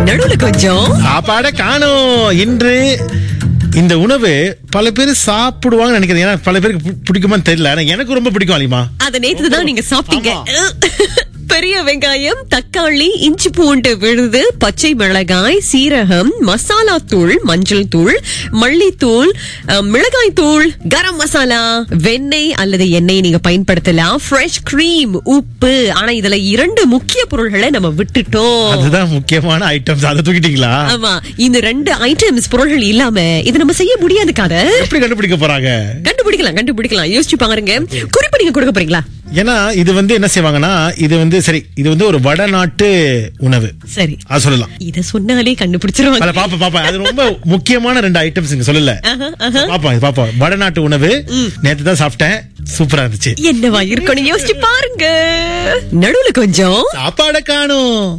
நடுவுல கொஞ்சம் சாப்பாடை காணோம் இன்று இந்த உணவு பல பேர் சாப்பிடுவாங்கன்னு நினைக்கிறேன் ஏன்னா பல பேருக்கு பி- பிடிக்குமான்னு தெரியல ஆனா எனக்கு ரொம்ப பிடிக்கும் அலிமா அத நேத்து தான் நீங்க சாப்பிட்டீங்க பெரிய வெங்காயம் தக்காளி இஞ்சி பூண்டு விழுது பச்சை மிளகாய் சீரகம் மசாலா தூள் மஞ்சள் தூள் மல்லித்தூள் அஹ், மிளகாய் தூள் கரம் மசாலா வெண்ணெய் அல்லது எண்ணெய் நீங்க பயன்படுத்தலாம் ஃப்ரெஷ் கிரீம் உப்பு ஆனா இதுல இரண்டு முக்கிய பொருள்களை நம்ம விட்டுட்டோம் அதுதான் முக்கியமான ஐட்டம்ஸ் அதை தூக்கிட்டீங்களா ஆமா இந்த ரெண்டு ஐட்டம்ஸ் பொருள்கள் இல்லாம இது நம்ம செய்ய முடியாது கதை எப்படி கண்டுபிடிக்க போறாங்க கண்டுபிடிக்கலாம் கண்டுபிடிக்கலாம் யோசிச்சு பாருங்க குறிப்பு நீங்க கொடுக்க போறீங்களா ஏன்னா இது வந்து என்ன செய்வாங்கன்னா இது வந்து சரி இது வந்து ஒரு வடநாட்டு உணவு சரி அது சொல்லலாம் இத சொன்னாலே கண்டுபிடிச்சிருவாங்க அத பாப்பா பாப்பா அது ரொம்ப முக்கியமான ரெண்டு ஐட்டம்ஸ் இங்க சொல்லல பாப்பா இது பாப்பா வடநாட்டு உணவு நேத்து தான் சாப்பிட்டேன் சூப்பரா இருந்துச்சு என்னவா இருக்கணும் யோசிச்சு பாருங்க நடுவுல கொஞ்சம் சாப்பாடை காணும்